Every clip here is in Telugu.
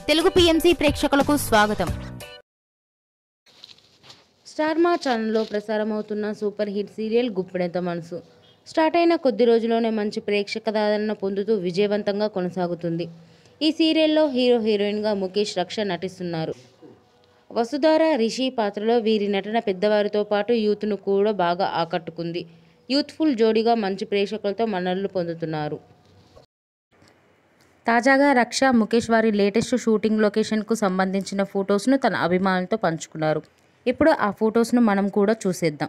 తెలుగు పిఎంసి ప్రేక్షకులకు స్వాగతం స్టార్ మా ఛానల్లో ప్రసారమవుతున్న super hit serial Guppedantha Manasu start అయిన కొద్ది రోజుల్లోనే మంచి ప్రేక్షక ఆదరణ పొందుతూ విజయవంతంగా కొనసాగుతుంది ఈ సీరియల్లో హీరో హీరోయిన్గా ముఖేష్ రక్ష నటిస్తున్నారు వసుధార రిషి పాత్రలో వీరి నటన పెద్దవారితో పాటు యూత్ను కూడా బాగా ఆకట్టుకుంది యూత్ఫుల్ జోడీగా మంచి ప్రేక్షకులతో మన్ననలు పొందుతున్నారు తాజాగా రక్ష ముఖేష్ వారి లేటెస్ట్ షూటింగ్ లొకేషన్కు సంబంధించిన ఫొటోస్ను తన అభిమానులతో పంచుకున్నారు ఇప్పుడు ఆ ఫొటోస్ను మనం కూడా చూసేద్దాం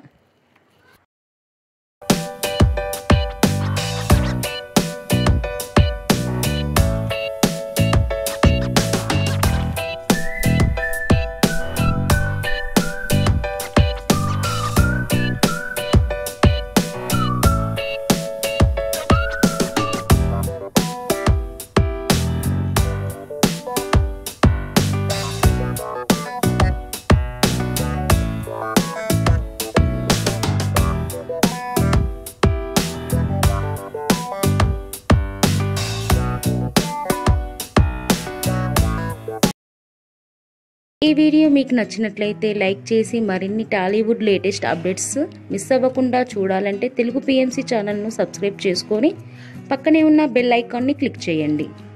ఈ వీడియో మీకు నచ్చినట్లయితే లైక్ చేసి మరిన్ని టాలీవుడ్ లేటెస్ట్ అప్డేట్స్ మిస్ అవ్వకుండా చూడాలంటే తెలుగు పిఎంసి ఛానల్ను సబ్స్క్రైబ్ చేసుకొని పక్కనే ఉన్న బెల్ ఐకాన్ని క్లిక్ చేయండి